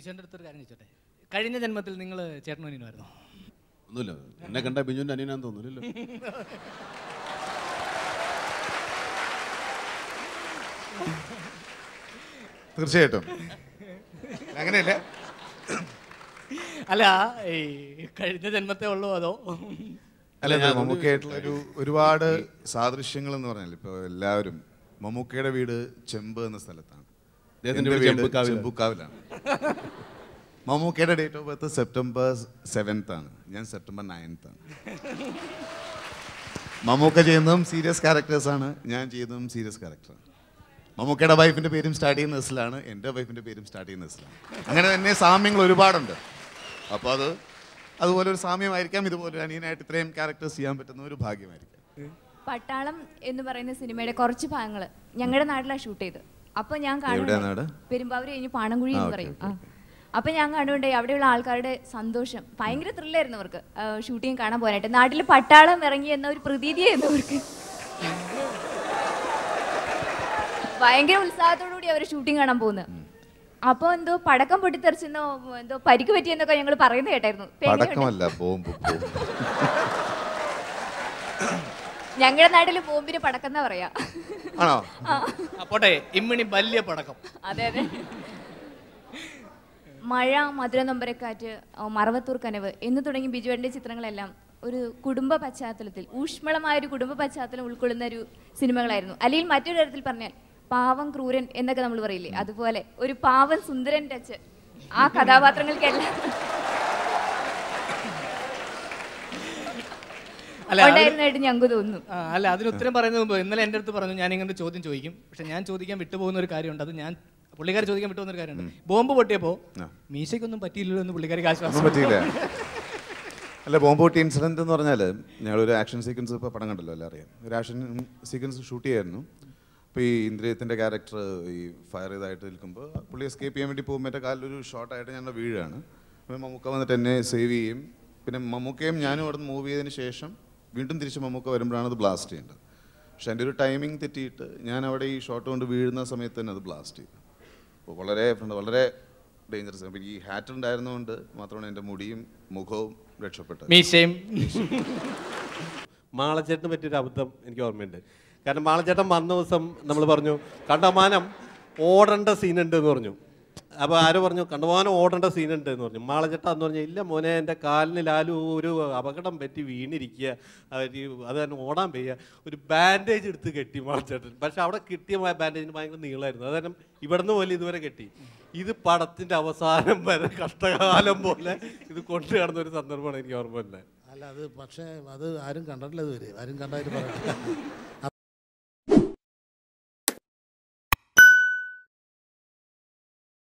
ബിജുവിൻ്റെ അടുത്തൊരു കാര്യം ചോദിച്ചോട്ടെ കഴിഞ്ഞ ജന്മത്തിൽ നിങ്ങൾ ചേട്ടനോനിനുമായിരുന്നു ഒന്നുമില്ല എന്നെ കണ്ട ബിജുവിൻ്റെ അനിയനാന്ന് തോന്നുന്നില്ലല്ലോ തീർച്ചയായിട്ടും അങ്ങനെയല്ല അല്ല ഈ കഴിഞ്ഞ ജന്മത്തെ ഉള്ളൂ അതോ അല്ല ഇത് മമ്മൂക്കയായിട്ടുള്ള ഒരു ഒരുപാട് സാദൃശ്യങ്ങൾ എന്ന് പറഞ്ഞാൽ ഇപ്പോൾ എല്ലാവരും മമ്മൂക്കയുടെ വീട് ചെമ്പ് എന്ന സ്ഥലത്താണ് അദ്ദേഹത്തിന്റെ എൻ്റെ വീട് വീട് ചെമ്പുക്കാവിലാണ്. ചെമ്പുക്കാവിലാണ് മമ്മൂക്കയുടെ date of birth September seventh ആണ് ഞാൻ സെപ്റ്റംബർ നയൻത്ത് ആണ് മമ്മൂക്ക ചെയ്യുന്നതും സീരിയസ് ക്യാരക്ടേഴ്സ് ആണ് ഞാൻ ചെയ്യുന്നതും സീരിയസ് ക്യാരക്ടറാണ് മമ്മൂക്കയുടെ വൈഫിന്റെ പേരും സ്റ്റാർട്ട് ചെയ്യുന്ന എസിലാണ് എൻ്റെ വൈഫിന്റെ പേരും സ്റ്റാർട്ട് ചെയ്യുന്ന എസിലാണ് അങ്ങനെ തന്നെ സാമ്യങ്ങൾ ഒരുപാടുണ്ട് അപ്പോൾ അത് അതുപോലെ ഒരു സാമ്യമായിരിക്കാം ഇതുപോലെ ഒരു അനിയനായിട്ട് ഇത്രയും ക്യാരക്ടേഴ്സ് ചെയ്യാൻ പറ്റുന്ന ഒരു ഭാഗ്യമായിരിക്കാം പട്ടാളം എന്ന് പറയുന്ന സിനിമയുടെ കുറച്ച് ഭാഗങ്ങൾ ഞങ്ങളുടെ നാട്ടിലാണ് ഷൂട്ട് ചെയ്ത് അപ്പൊ ഞാൻ എവിടെയാ നാട്? കാണുന്നുണ്ട് പെരുമ്പാവൂർ കഴിഞ്ഞ് പാണങ്കുഴി ആ, എന്ന് ഓക്കേ, പറയും ഓക്കേ, ആ. അപ്പൊ ഞാൻ കണ്ടുകൊണ്ടേ അവിടെയുള്ള ആൾക്കാരുടെ സന്തോഷം ഭയങ്കര ത്രില്ലായിരുന്നു അവർക്ക് ഷൂട്ടിങ് കാണാൻ പോകാനായിട്ട് നാട്ടിൽ പട്ടാളം ഇറങ്ങി എന്ന ഒരു പ്രതീതിയായിരുന്നു അവർക്ക് ഭയങ്കര ഉത്സാഹത്തോടു കൂടി അവർ ഷൂട്ടിംഗ് കാണാൻ പോകുന്നത് അപ്പൊ എന്തോ പടക്കം പൊട്ടിത്തെറിച്ചെന്നോ എന്തോ പരിക്ക് പറ്റിയെന്നൊക്കെ ഞങ്ങൾ പറയുന്നത് കേട്ടായിരുന്നു ഇപ്പൊ എങ്ങനെയുണ്ട്? പടക്കമല്ല ബോംബ് ബോംബ് ഞങ്ങളുടെ നാട്ടില് ബോംബിന് പടക്കം എന്നാ പറയാ ആണോ ആ, പോട്ടെ ഇമ്മിണി വലിയ പടക്കം അതെ അതെ മഴ മധുര നൊമ്പരക്കാറ്റ് ആ, മറവത്തൂർ കനവ് എന്ന് തുടങ്ങി ബിജുവേട്ടൻ്റെ ചിത്രങ്ങളെല്ലാം ഒരു കുടുംബ പശ്ചാത്തലത്തിൽ ഊഷ്മളമായ ഒരു കുടുംബ പശ്ചാത്തലം ഉൾക്കൊള്ളുന്ന ഒരു സിനിമകളായിരുന്നു അല്ലെങ്കിൽ മറ്റൊരു തരത്തിൽ പറഞ്ഞാൽ പാവം ക്രൂരൻ എന്നൊക്കെ നമ്മൾ പറയില്ലേ അതുപോലെ ഒരു പാവം സുന്ദരൻ ടച്ച് ആ കഥാപാത്രങ്ങൾക്കെല്ലാം അല്ല അതിന് ഉണ്ടായിരുന്നതായിട്ട് ഞങ്ങൾക്ക് തോന്നുന്നു ആ, അല്ല അതിന് ഉത്തരം പറയുന്നതിന് മുമ്പ് ഇന്നലെ എൻ്റെ അടുത്ത് പറഞ്ഞു ഞാൻ ഇങ്ങനെ ഒരു ചോദ്യം ചോദിക്കും പക്ഷെ ഞാൻ ചോദിക്കാൻ വിട്ടുപോകുന്ന ഒരു കാര്യമുണ്ട് അത് ഞാൻ പുള്ളിക്കാർ ചോദിക്കാൻ വിട്ടുപോകുന്ന ഒരു കാര്യമുണ്ട് ബോംബ് പൊട്ടിയപ്പോ ആ. മീശയ്ക്കൊന്നും പറ്റിയില്ലല്ലോ എന്ന് പുള്ളിക്കാർക്ക് ഒന്നും ആശ്വാസം പറ്റിയില്ല അല്ല ബോംബ് പൊട്ടി ഇൻസിഡന്റ് എന്ന് പറഞ്ഞാൽ ഞങ്ങളൊരു ആക്ഷൻ സീക്വൻസ് ഇപ്പോൾ പടം കണ്ടല്ലോ എല്ലാം അറിയാം ഒരു ആക്ഷൻ സീക്വൻസ് ഷൂട്ട് ചെയ്യായിരുന്നു അപ്പോൾ ഈ ഇന്ദ്രിയത്തിൻ്റെ ക്യാരക്ടർ ഈ ഫയർ ചെയ്തായിട്ട് നിൽക്കുമ്പോൾ പുള്ളി എസ്കേപ്പ് ചെയ്യാൻ വേണ്ടി പോകുമ്പോൾ എൻ്റെ കാലിലൊരു ഷോട്ടായിട്ട് ഞങ്ങൾ വീഴാണ് അപ്പോൾ മമ്മൂക്ക വന്നിട്ട് എന്നെ സേവ് ചെയ്യും പിന്നെ മമ്മൂക്കയും ഞാനും അവിടെ നിന്ന് മൂവ് ചെയ്തതിന് ശേഷം വീണ്ടും തിരിച്ച് മമ്മൂക്ക വരുമ്പോഴാണ് അത് ബ്ലാസ്റ്റ് ചെയ്യേണ്ടത് പക്ഷെ എൻ്റെ ഒരു ടൈമിംഗ് തെറ്റിയിട്ട് ഞാൻ അവിടെ ഈ ഷോട്ട് കൊണ്ട് വീഴുന്ന സമയത്ത് തന്നെ അത് ബ്ലാസ്റ്റ് ചെയ്തു അപ്പോൾ വളരെ വളരെ ഡേഞ്ചറസ് അപ്പോൾ ഈ ഹാറ്റ് ഉണ്ടായിരുന്നതുകൊണ്ട് മാത്രമാണ് എൻ്റെ മുടിയും മുഖവും രക്ഷപ്പെട്ടത് മീശയും മാളച്ചേട്ടന് പറ്റിയൊരു അബദ്ധം എനിക്ക് ഓർമ്മയുണ്ട് കാരണം മാളച്ചേട്ടൻ വന്ന ദിവസം നമ്മൾ പറഞ്ഞു കണ്ടമാനം ഓടേണ്ട സീനുണ്ട് എന്ന് പറഞ്ഞു അപ്പോൾ ആരോ പറഞ്ഞു കണ്ടമാനം ഓടേണ്ട സീനുണ്ട് എന്ന് പറഞ്ഞു മാളച്ചേട്ടൻ എന്ന് പറഞ്ഞു ഇല്ല മോനെ എൻ്റെ കാലിന് ലാലു ഒരു അപകടം പറ്റി വീണിരിക്കുക അവര് അത് തന്നെ ഓടാൻ വയ്യ ഒരു ബാൻഡേജ് എടുത്ത് കെട്ടി മാളച്ചേട്ടൻ പക്ഷെ അവിടെ കിട്ടിയ ബാൻഡേജിന് ഭയങ്കര നീളമായിരുന്നു അത് കാരണം ഇവിടുന്ന് പോലെ ഇതുവരെ കെട്ടി ഇത് പടത്തിൻ്റെ അവസാനം വരെ കഷ്ടകാലം പോലെ ഇത് കൊണ്ടു നടന്ന ഒരു സന്ദർഭമാണ് എനിക്ക് ഓർമ്മ വരുന്നത് അല്ല അത് പക്ഷേ അത് ആരും കണ്ടിട്ടില്ല ഇതുവരെ ആരും കണ്ടായിട്ട് പറയണ്ട